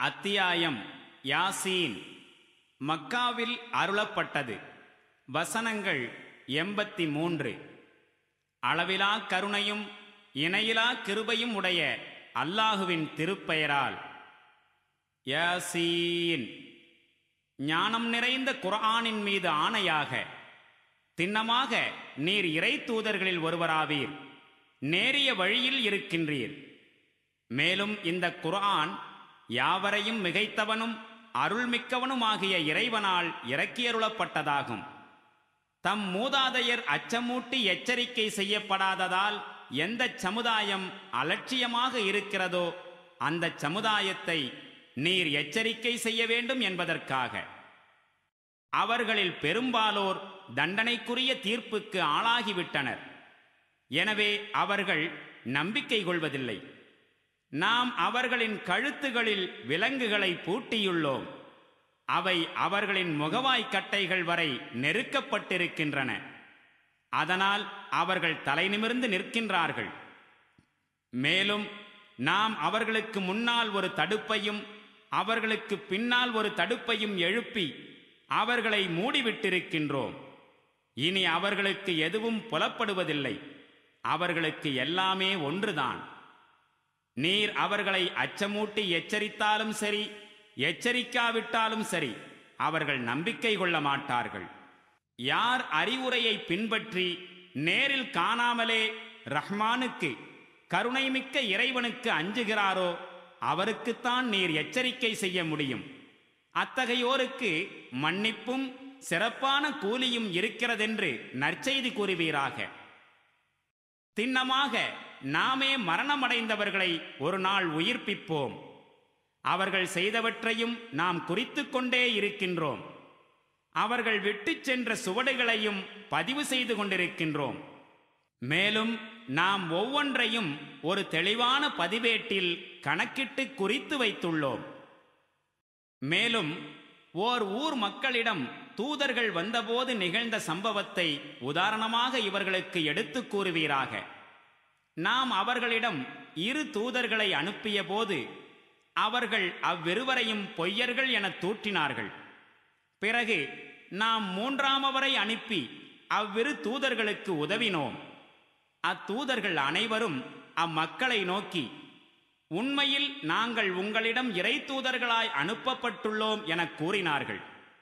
அத்தியாயம் யாசீன் மக்காவில் அருளப்பட்டது வசனங்கள் எண்பத்தி மூன்று அளவிலா கருணையும் இணையிலா கிருபையும் உடைய அல்லாஹுவின் திருப்பெயரால் யாசீன் ஞானம் நிறைந்த குர்ஆனின் மீது ஆணையாக திண்ணமாக நீர் இறை தூதர்களில் ஒருவராவீர் நேரிய வழியில் இருக்கின்றீர் மேலும் இந்த குர்ஆன் யாவரையும் மிகைத்தவனும் அருள்மிக்கவனுமாகிய இறைவனால் இறக்கியருளப்பட்டதாகும் தம் மூதாதையர் அச்சமூட்டி எச்சரிக்கை செய்யப்படாததால் எந்த சமுதாயம் அலட்சியமாக இருக்கிறதோ அந்த சமுதாயத்தை நீர் எச்சரிக்கை செய்ய வேண்டும் என்பதற்காக அவர்களில் பெரும்பாலோர் தண்டனைக்குரிய தீர்ப்புக்கு ஆளாகிவிட்டனர் எனவே அவர்கள் நம்பிக்கை கொள்வதில்லை நாம் அவர்களின் கழுத்துகளில் விலங்குகளை பூட்டியுள்ளோம் அவை அவர்களின் முகவாய்க்கட்டைகள் வரை நெருக்கப்பட்டிருக்கின்றன அதனால் அவர்கள் தலைநிமிர்ந்து நிற்கின்றார்கள் மேலும் நாம் அவர்களுக்கு முன்னால் ஒரு தடுப்பையும் அவர்களுக்கு பின்னால் ஒரு தடுப்பையும் எழுப்பி அவர்களை மூடிவிட்டிருக்கின்றோம் இனி அவர்களுக்கு எதுவும் புலப்படுவதில்லை அவர்களுக்கு எல்லாமே ஒன்றுதான் நீர் அவர்களை அச்சமூட்டி எச்சரித்தாலும் சரி எச்சரிக்காவிட்டாலும் சரி அவர்கள் நம்பிக்கை கொள்ள மாட்டார்கள் யார் அறிவுரையை பின்பற்றி நேரில் காணாமலே ரஹ்மானுக்கு கருணைமிக்க இறைவனுக்கு அஞ்சுகிறாரோ அவருக்குத்தான் நீர் எச்சரிக்கை செய்ய முடியும் அத்தகையோருக்கு மன்னிப்பும் சிறப்பான கூலியும் இருக்கிறதென்று நற்செய்தி கூறுவீராக திண்ணமாக நாமே மரணமடைந்தவர்களை ஒரு நாள் உயிர்ப்பிப்போம் அவர்கள் செய்தவற்றையும் நாம் குறித்துக் கொண்டே இருக்கின்றோம் அவர்கள் விட்டுச் சென்ற சுவடுகளையும் பதிவு செய்து கொண்டிருக்கின்றோம் மேலும் நாம் ஒவ்வொன்றையும் ஒரு தெளிவான பதிவேட்டில் கணக்கிட்டு குறித்து வைத்துள்ளோம் மேலும் ஓர் ஊர் மக்களிடம் தூதர்கள் வந்தபோது நிகழ்ந்த சம்பவத்தை உதாரணமாக இவர்களுக்கு எடுத்துக் கூறுவீராக நாம் அவர்களிடம் இரு தூதர்களை அனுப்பிய போது அவர்கள் அவ்விருவரையும் பொய்யர்கள் என தூற்றினார்கள் பிறகு நாம் மூன்றாமவரை அனுப்பி அவ்விரு தூதர்களுக்கு உதவினோம் அத்தூதர்கள் அனைவரும் அம்மக்களை நோக்கி உண்மையில் நாங்கள் உங்களிடம் இறை தூதர்களாய் அனுப்பப்பட்டுள்ளோம் என கூறினார்கள்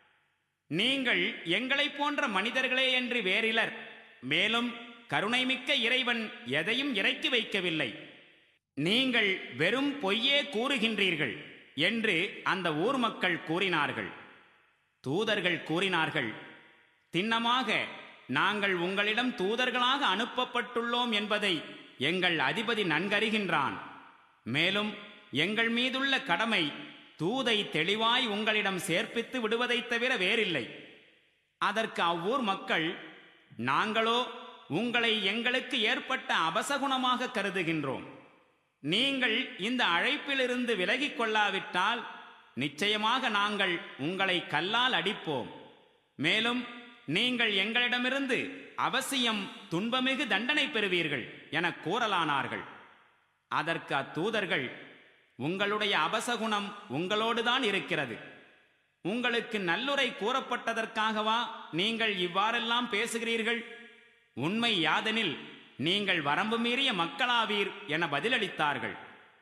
நீங்கள் எங்களைப் போன்ற மனிதர்களே என்று வேறிலர் மேலும் கருணைமிக்க இறைவன் எதையும் இறக்கி வைக்கவில்லை நீங்கள் வெறும் பொய்யே கூறுகின்றீர்கள் என்று அந்த ஊர் மக்கள் கூறினார்கள் தூதர்கள் கூறினார்கள் திண்ணமாக நாங்கள் உங்களிடம் தூதர்களாக அனுப்பப்பட்டுள்ளோம் என்பதை எங்கள் அதிபதி நன்கறிகின்றான் மேலும் எங்கள் மீதுள்ள கடமை தூதை தெளிவாய் உங்களிடம் சேர்ப்பித்து விடுவதைத் தவிர வேறில்லை அதற்கு அவ்வூர் மக்கள் நாங்களோ உங்களை எங்களுக்கு ஏற்பட்ட அபசகுணமாக கருதுகின்றோம் நீங்கள் இந்த அழைப்பிலிருந்து விலகிக் கொள்ளாவிட்டால் நிச்சயமாக நாங்கள் உங்களை கல்லால் அடிப்போம் மேலும் நீங்கள் எங்களிடமிருந்து அவசியம் துன்பமிகு தண்டனை பெறுவீர்கள் என கூறலானார்கள் அதற்கு அத்தூதர்கள் உங்களுடைய அபசகுணம் உங்களோடுதான் இருக்கிறது உங்களுக்கு நல்லுரை கூறப்பட்டதற்காகவா நீங்கள் இவ்வாறெல்லாம் பேசுகிறீர்கள் உண்மை யாதெனில் நீங்கள் வரம்பு மீறிய மக்களாவீர் என பதிலளித்தார்கள்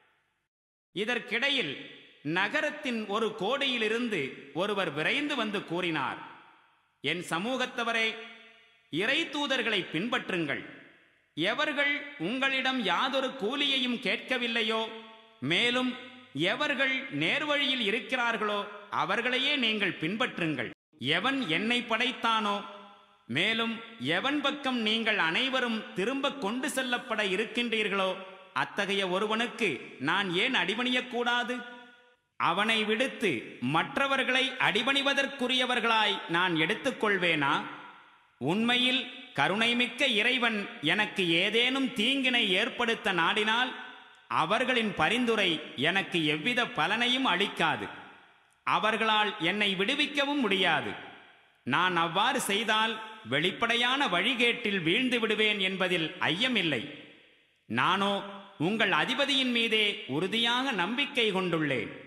இதற்கிடையில் நகரத்தின் ஒரு கோடியிலிருந்து ஒருவர் விரைந்து வந்து கூறினார் என் சமூகத்தவரே இறை தூதர்களை பின்பற்றுங்கள் எவர்கள் உங்களிடம் யாதொரு கூலியையும் கேட்கவில்லையோ மேலும் எவர்கள் நேர்வழியில் இருக்கிறார்களோ அவர்களையே நீங்கள் பின்பற்றுங்கள் எவன் என்னை படைத்தானோ மேலும் எவன் பக்கம் நீங்கள் அனைவரும் திரும்ப கொண்டு செல்லப்பட இருக்கின்றீர்களோ அத்தகைய ஒருவனுக்கு நான் ஏன் அடிபணியக்கூடாது அவனை விடுத்து மற்றவர்களை அடிபணிவதற்குரியவர்களாய் நான் எடுத்துக்கொள்வேனா உண்மையில் கருணைமிக்க இறைவன் எனக்கு ஏதேனும் தீங்கினை ஏற்படுத்த நாடினால் அவர்களின் பரிந்துரை எனக்கு எவ்வித பலனையும் அளிக்காது அவர்களால் என்னை விடுவிக்கவும் முடியாது நான் அவ்வாறு செய்தால் வெளிப்படையான வழிகேட்டில் வீழ்ந்து விடுவேன் என்பதில் ஐயமில்லை நானோ உங்கள் அதிபதியின் மீதே உறுதியாக நம்பிக்கை கொண்டுள்ளேன்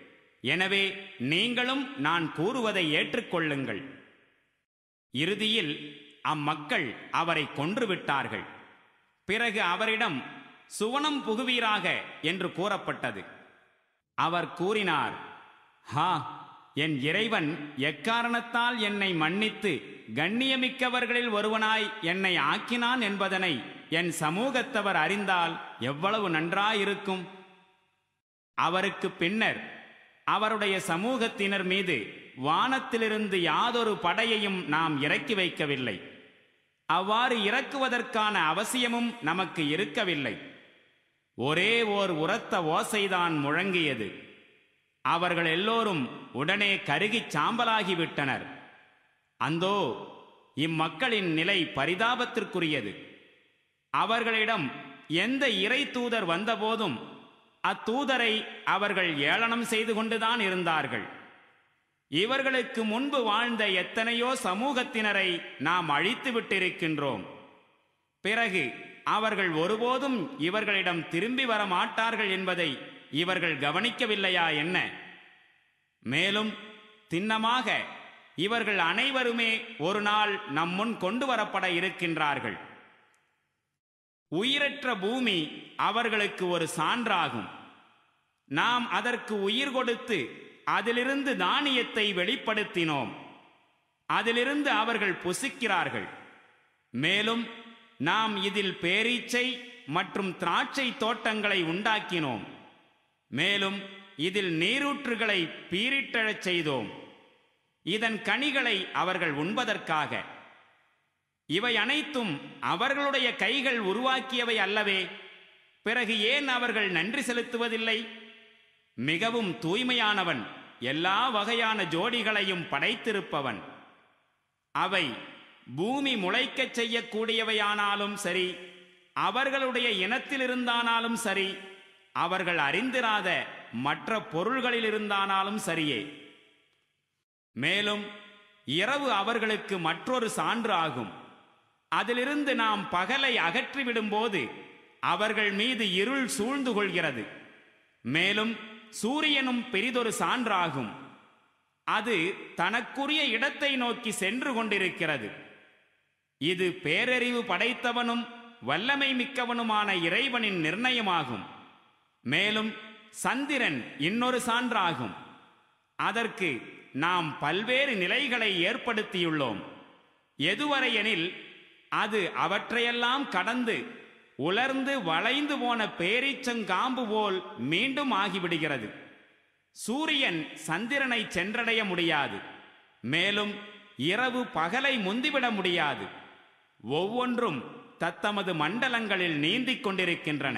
எனவே நீங்களும் நான் கூறுவதை ஏற்றுக்கொள்ளுங்கள் இறுதியில் அம்மக்கள் அவரை கொன்றுவிட்டார்கள் பிறகு அவரிடம் சுவனம் புகுவீராக என்று கூறப்பட்டது அவர் கூறினார் ஹா என் இறைவன் எக்காரணத்தால் என்னை மன்னித்து கண்ணியமிக்கவர்களில் ஒருவனாய் என்னை ஆக்கினான் என்பதனை என் சமூகத்தவர் அறிந்தால் எவ்வளவு நன்றாயிருக்கும் அவருக்கு பின்னர் அவருடைய சமூகத்தினர் மீது வானத்திலிருந்து யாதொரு படையையும் நாம் இறக்கி வைக்கவில்லை அவ்வாறு இறக்குவதற்கான அவசியமும் நமக்கு இருக்கவில்லை ஒரே ஓர் உரத்த ஓசைதான் முழங்கியது அவர்கள் எல்லோரும் உடனே கருகிச் சாம்பலாகிவிட்டனர் அந்தோ இம்மக்களின் நிலை பரிதாபத்திற்குரியது அவர்களிடம் எந்த இறை தூதர் வந்தபோதும் அத்தூதரை அவர்கள் ஏளனம் செய்து கொண்டுதான் இருந்தார்கள் இவர்களுக்கு முன்பு வாழ்ந்த எத்தனையோ சமூகத்தினரை நாம் அழித்து விட்டிருக்கின்றோம் பிறகு அவர்கள் ஒருபோதும் இவர்களிடம் திரும்பி வர மாட்டார்கள் என்பதை இவர்கள் கவனிக்கவில்லையா என்ன மேலும் திண்ணமாக இவர்கள் அனைவருமே ஒரு நாள் நம் முன் கொண்டு வரப்பட இருக்கின்றார்கள் உயிரற்ற பூமி அவர்களுக்கு ஒரு சான்றாகும் நாம் அதற்கு உயிர் கொடுத்து அதிலிருந்து தானியத்தை வெளிப்படுத்தினோம் அதிலிருந்து அவர்கள் புசிக்கிறார்கள் மேலும் நாம் இதில் பேரீச்சை மற்றும் திராட்சை தோட்டங்களை உண்டாக்கினோம் மேலும் இதில் நீரூற்றுகளை பீரிட்டழச் செய்தோம் இதன் கனிகளை அவர்கள் உண்பதற்காக இவை அனைத்தும் அவர்களுடைய கைகள் உருவாக்கியவை அல்லவே பிறகு ஏன் அவர்கள் நன்றி செலுத்துவதில்லை மிகவும் தூய்மையானவன் எல்லா வகையான ஜோடிகளையும் படைத்திருப்பவன் அவை பூமி முளைக்கச் செய்யக்கூடியவையானாலும் சரி அவர்களுடைய இனத்திலிருந்தானாலும் சரி அவர்கள் அறிந்திராத மற்ற பொருள்களிலிருந்தானாலும் சரியே மேலும் இரவு அவர்களுக்கு மற்றொரு சான்று ஆகும் அதிலிருந்து நாம் பகலை அகற்றிவிடும்போது அவர்கள் மீது இருள் சூழ்ந்து கொள்கிறது மேலும் சூரியனும் பெரிதொரு சான்றாகும் அது தனக்குரிய இடத்தை நோக்கி சென்று கொண்டிருக்கிறது இது பேரறிவு படைத்தவனும் வல்லமை மிக்கவனுமான இறைவனின் நிர்ணயமாகும் மேலும் சந்திரன் இன்னொரு சான்றாகும் அதற்கு நாம் பல்வேறு நிலைகளை ஏற்படுத்தியுள்ளோம் எதுவரையெனில் அது அவற்றையெல்லாம் கடந்து உலர்ந்து வளைந்து போன பேரீச்சங்காம்பு போல் மீண்டும் ஆகிவிடுகிறது சூரியன் சந்திரனை சென்றடைய முடியாது மேலும் இரவு பகலை முந்திவிட முடியாது ஒவ்வொன்றும் தத்தமது மண்டலங்களில் நீந்திக் கொண்டிருக்கின்றன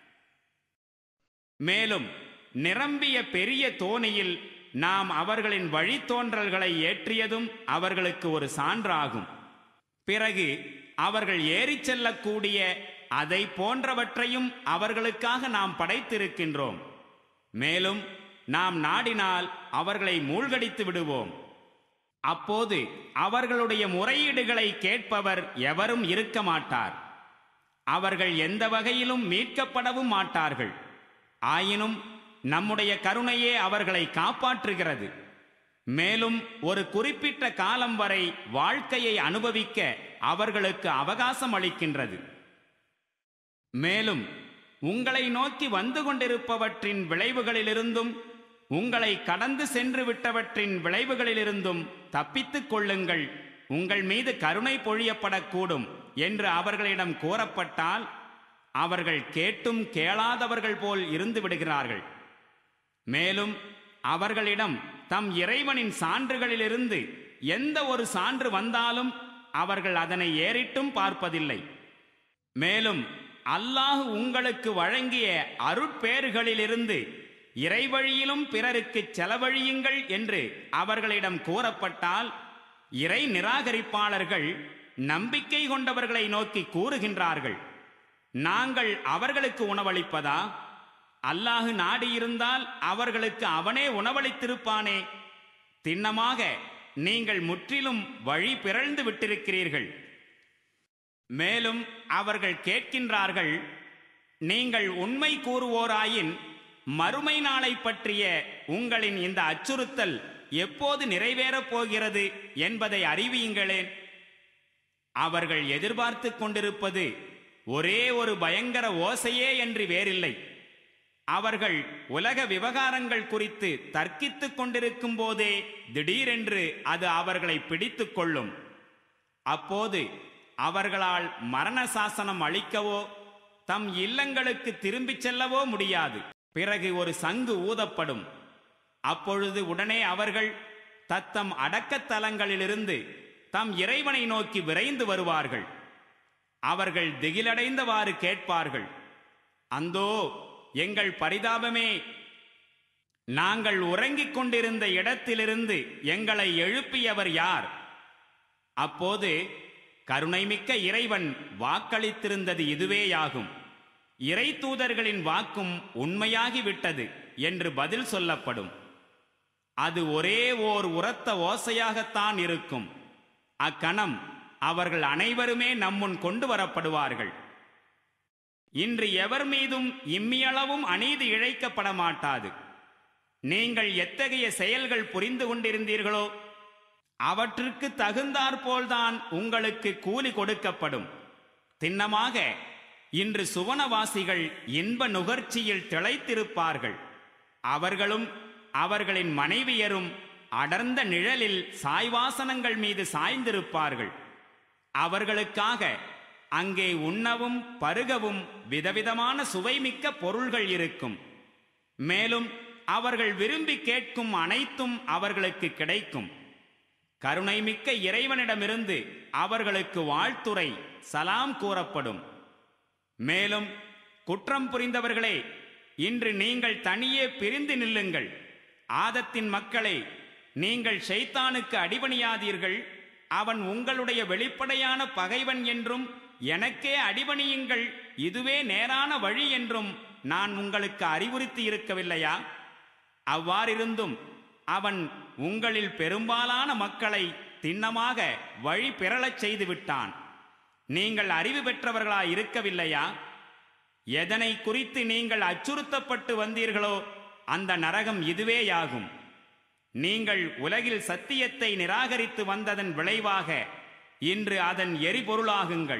மேலும் நிரம்பிய பெரிய தோணியில் நாம் அவர்களின் வழித்தோன்றல்களை ஏற்றியதும் அவர்களுக்கு ஒரு சான்றாகும் பிறகு அவர்கள் ஏறிச் செல்லக்கூடிய அதை போன்றவற்றையும் அவர்களுக்காக நாம் படைத்திருக்கின்றோம் மேலும் நாம் நாடினால் அவர்களை மூழ்கடித்து விடுவோம் அப்போது அவர்களுடைய முறையீடுகளை கேட்பவர் எவரும் இருக்க மாட்டார் அவர்கள் எந்த வகையிலும் மீட்கப்படவும் மாட்டார்கள் ஆயினும் நம்முடைய கருணையே அவர்களை காப்பாற்றுகிறது மேலும் ஒரு குறிப்பிட்ட காலம் வரை வாழ்க்கையை அனுபவிக்க அவர்களுக்கு அவகாசம் அளிக்கின்றது மேலும் உங்களை நோக்கி வந்து கொண்டிருப்பவற்றின் விளைவுகளிலிருந்தும் உங்களை கடந்து சென்று விட்டவற்றின் விளைவுகளிலிருந்தும் தப்பித்துக் கொள்ளுங்கள் உங்கள் மீது கருணை பொழியப்படக்கூடும் என்று அவர்களிடம் கூறப்பட்டால் அவர்கள் கேட்டும் கேளாதவர்கள் போல் இருந்து விடுகிறார்கள் மேலும் அவர்களிடம் தம் இறைவனின் சான்றுகளிலிருந்து எந்த ஒரு சான்று வந்தாலும் அவர்கள் அதனை ஏறிட்டும் பார்ப்பதில்லை மேலும் அல்லாஹ் உங்களுக்கு வழங்கிய அருட்பேறுகளிலிருந்து இறைவழியிலும் பிறருக்கு செலவழியுங்கள் என்று அவர்களிடம் கூறப்பட்டால் இறை நிராகரிப்பாளர்கள் நம்பிக்கை கொண்டவர்களை நோக்கி கூறுகின்றார்கள் நாங்கள் அவர்களுக்கு உணவளிப்பதா அல்லாஹு நாடியிருந்தால் அவர்களுக்கு அவனே உணவளித்திருப்பானே திண்ணமாக நீங்கள் முற்றிலும் வழி பிறழ்ந்து விட்டிருக்கிறீர்கள் மேலும் அவர்கள் கேட்கின்றார்கள் நீங்கள் உண்மை கூறுவோராயின் மறுமை நாளை பற்றிய உங்களின் இந்த அச்சுறுத்தல் எப்போது நிறைவேறப் போகிறது என்பதை அறிவியுங்களேன் அவர்கள் எதிர்பார்த்து கொண்டிருப்பது ஒரே ஒரு பயங்கர ஓசையே என்று வேறில்லை அவர்கள் உலக விவகாரங்கள் குறித்து தர்க்கித்துக் கொண்டிருக்கும் போதே திடீரென்று அது அவர்களை பிடித்துக் கொள்ளும் அப்போது அவர்களால் மரண சாசனம் அளிக்கவோ தம் இல்லங்களுக்கு திரும்பிச் செல்லவோ முடியாது பிறகு ஒரு சங்கு ஊதப்படும் அப்பொழுது உடனே அவர்கள் தத்தம் அடக்கத்தலங்களிலிருந்து தம் இறைவனை நோக்கி விரைந்து வருவார்கள் அவர்கள் திகிலடைந்தவாறு கேட்பார்கள் அந்தோ எங்கள் பரிதாபமே நாங்கள் உறங்கிக் கொண்டிருந்த இடத்திலிருந்து எங்களை எழுப்பியவர் யார் அப்போது கருணைமிக்க இறைவன் வாக்களித்திருந்தது இதுவேயாகும் இறை தூதர்களின் வாக்கும் உண்மையாகிவிட்டது என்று பதில் சொல்லப்படும் அது ஒரே ஓர் உரத்த ஓசையாகத்தான் இருக்கும் அக்கணம் அவர்கள் அனைவருமே நம்முன் கொண்டு வரப்படுவார்கள் இன்று எவர் மீதும் இம்மியளவும் அநீதி இழைக்கப்பட மாட்டாது நீங்கள் எத்தகைய செயல்கள் புரிந்து கொண்டிருந்தீர்களோ அவற்றுக்கு தகுந்தாற்போல்தான் உங்களுக்கு கூலி கொடுக்கப்படும் திண்ணமாக இன்று சுவனவாசிகள் இன்ப நுகர்ச்சியில் திளைத்திருப்பார்கள் அவர்களும் அவர்களின் மனைவியரும் அடர்ந்த நிழலில் சாய்வாசனங்கள் மீது சாய்ந்திருப்பார்கள் அவர்களுக்காக அங்கே உண்ணவும் பருகவும் விதவிதமான சுவைமிக்க பொருள்கள் இருக்கும் மேலும் அவர்கள் விரும்பி கேட்கும் அனைத்தும் அவர்களுக்கு கிடைக்கும் கருணைமிக்க இறைவனிடமிருந்து அவர்களுக்கு வாழ்த்துரை சலாம் கூறப்படும் மேலும் குற்றம் புரிந்தவர்களே இன்று நீங்கள் தனியே பிரிந்து நில்லுங்கள் ஆதத்தின் மக்களே நீங்கள் ஷைத்தானுக்கு அடிபணியாதீர்கள் அவன் உங்களுடைய வெளிப்படையான பகைவன் என்றும் எனக்கே அடிபணியுங்கள் இதுவே நேரான வழி என்றும் நான் உங்களுக்கு அறிவுறுத்தி இருக்கவில்லையா அவ்வாறிருந்தும் அவன் உங்களில் பெரும்பாலான மக்களை திண்ணமாக வழி பெறலச் செய்து விட்டான் நீங்கள் அறிவு பெற்றவர்களாய் இருக்கவில்லையா எதனை குறித்து நீங்கள் அச்சுறுத்தப்பட்டு வந்தீர்களோ அந்த நரகம் இதுவேயாகும் நீங்கள் உலகில் சத்தியத்தை நிராகரித்து வந்ததன் விளைவாக இன்று அதன் எரிபொருளாகுங்கள்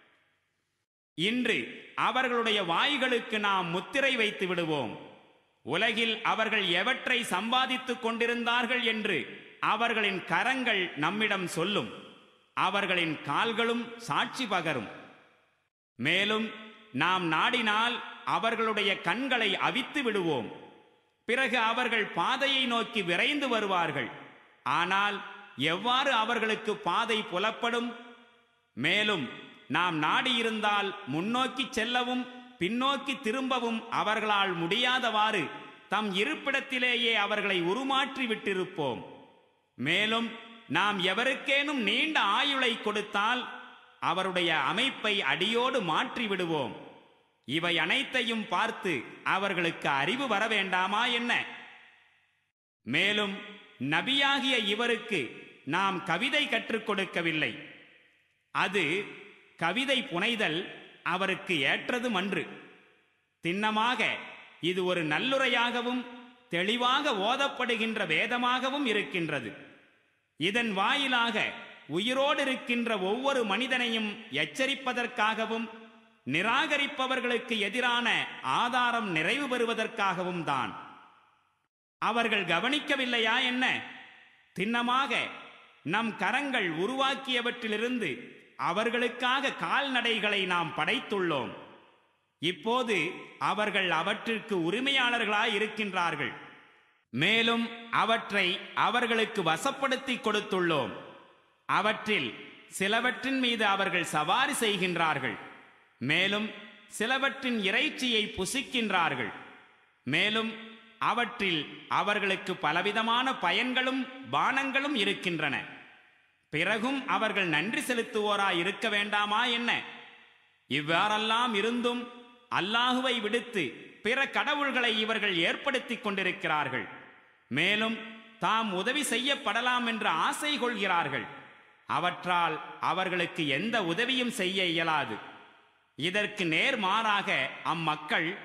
இன்று அவர்களுடைய வாய்களுக்கு நாம் முத்திரை வைத்து விடுவோம் உலகில் அவர்கள் எவற்றை சம்பாதித்துக் கொண்டிருந்தார்கள் என்று அவர்களின் கரங்கள் நம்மிடம் சொல்லும் அவர்களின் கால்களும் சாட்சி பகரும் மேலும் நாம் நாடினால் அவர்களுடைய கண்களை அவித்து விடுவோம் பிறகு அவர்கள் பாதையை நோக்கி விரைந்து வருவார்கள் ஆனால் எவ்வாறு அவர்களுக்கு பாதை புலப்படும் மேலும் நாம் நாடியிருந்தால் முன்னோக்கி செல்லவும் பின்னோக்கி திரும்பவும் அவர்களால் முடியாதவாறு தம் இருப்பிடத்திலேயே அவர்களை உருமாற்றி விட்டிருப்போம் மேலும் நாம் எவருக்கேனும் நீண்ட ஆயுளை கொடுத்தால் அவருடைய அமைப்பை அடியோடு மாற்றி விடுவோம் இவை அனைத்தையும் பார்த்து அவர்களுக்கு அறிவு வர வேண்டாமா என்ன மேலும் நபியாகிய இவருக்கு நாம் கவிதை கற்றுக் கொடுக்கவில்லை அது கவிதை புனைதல் அவருக்கு ஏற்றது மன்று திண்ணமாக இது ஒரு நல்லுரையாகவும் தெளிவாக ஓதப்படுகின்ற வேதமாகவும் இருக்கின்றது இதன் வாயிலாக உயிரோடு இருக்கின்ற ஒவ்வொரு மனிதனையும் எச்சரிப்பதற்காகவும் நிராகரிப்பவர்களுக்கு எதிரான ஆதாரம் நிறைவு பெறுவதற்காகவும் தான் அவர்கள் கவனிக்கவில்லையா என்ன திண்ணமாக நம் கரங்கள் உருவாக்கியவற்றிலிருந்து அவர்களுக்காக கால்நடைகளை நாம் படைத்துள்ளோம் இப்போது அவர்கள் அவற்றிற்கு உரிமையாளர்களாய் இருக்கின்றார்கள் மேலும் அவற்றை அவர்களுக்கு வசப்படுத்தி கொடுத்துள்ளோம் அவற்றில் சிலவற்றின் மீது அவர்கள் சவாரி செய்கின்றார்கள் மேலும் சிலவற்றின் இறைச்சியை புசிக்கின்றார்கள் மேலும் அவற்றில் அவர்களுக்கு பலவிதமான பயன்களும் பானங்களும் இருக்கின்றன பிறகும் அவர்கள் நன்றி செலுத்துவோராய் இருக்க வேண்டாமா என்ன இவ்வாறெல்லாம் இருந்தும் அல்லாஹுவை விடுத்து பிற கடவுள்களை இவர்கள் ஏற்படுத்திக் கொண்டிருக்கிறார்கள் மேலும் தாம் உதவி செய்யப்படலாம் என்று ஆசை கொள்கிறார்கள் அவற்றால் அவர்களுக்கு எந்த உதவியும் செய்ய இயலாது இதற்கு நேர்மாறாக அம்மக்கள்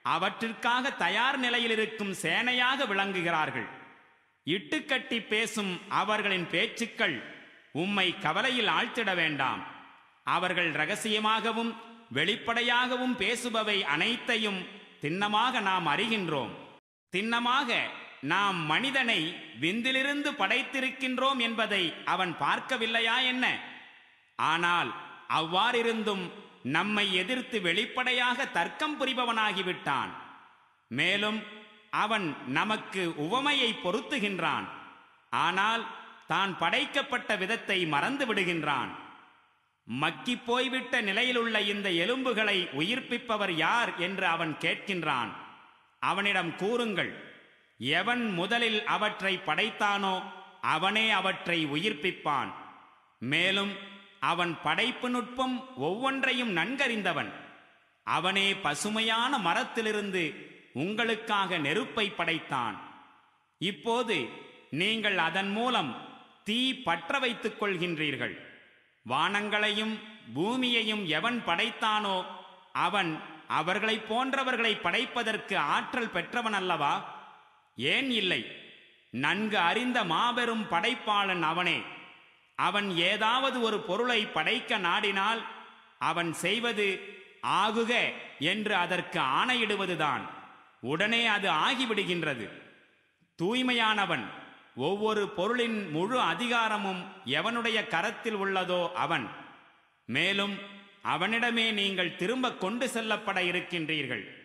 அவற்றிற்காக தயார் நிலையில் இருக்கும் சேனையாக விளங்குகிறார்கள் இட்டுக்கட்டி பேசும் அவர்களின் பேச்சுக்கள் உம்மை கவலையில் ஆழ்த்திட வேண்டாம் அவர்கள் ரகசியமாகவும் வெளிப்படையாகவும் பேசுபவை அனைத்தையும் திண்ணமாக நாம் அறிகின்றோம் திண்ணமாக நாம் மனிதனை விந்திலிருந்து படைத்திருக்கின்றோம் என்பதை அவன் பார்க்கவில்லையா என்ன ஆனால் அவ்வாறிருந்தும் நம்மை எதிர்த்து வெளிப்படையாக தர்க்கம் புரிபவனாகிவிட்டான் மேலும் அவன் நமக்கு உவமையை பொருத்துகின்றான் ஆனால் தான் படைக்கப்பட்ட விதத்தை மறந்து விடுகின்றான் மக்கிப் போய்விட்ட நிலையிலுள்ள இந்த எலும்புகளை உயிர்ப்பிப்பவர் யார் என்று அவன் கேட்கின்றான் அவனிடம் கூறுங்கள் எவன் முதலில் அவற்றை படைத்தானோ அவனே அவற்றை உயிர்ப்பிப்பான் மேலும் அவன் படைப்பு நுட்பம் ஒவ்வொன்றையும் நன்கறிந்தவன் அவனே பசுமையான மரத்திலிருந்து உங்களுக்காக நெருப்பை படைத்தான் இப்போது நீங்கள் அதன் மூலம் தீ பற்ற வைத்துக் கொள்கின்றீர்கள் வானங்களையும் பூமியையும் எவன் படைத்தானோ அவன் அவர்களைப் போன்றவர்களை படைப்பதற்கு ஆற்றல் பெற்றவன் அல்லவா ஏன் இல்லை நன்கு அறிந்த மாபெரும் படைப்பாளன் அவனே அவன் ஏதாவது ஒரு பொருளை படைக்க நாடினால் அவன் செய்வது ஆகுக என்று அதற்கு ஆணையிடுவதுதான் உடனே அது ஆகிவிடுகின்றது தூய்மையானவன் ஒவ்வொரு பொருளின் முழு அதிகாரமும் எவனுடைய கரத்தில் உள்ளதோ அவன் மேலும் அவனிடமே நீங்கள் திரும்ப கொண்டு செல்லப்பட இருக்கின்றீர்கள்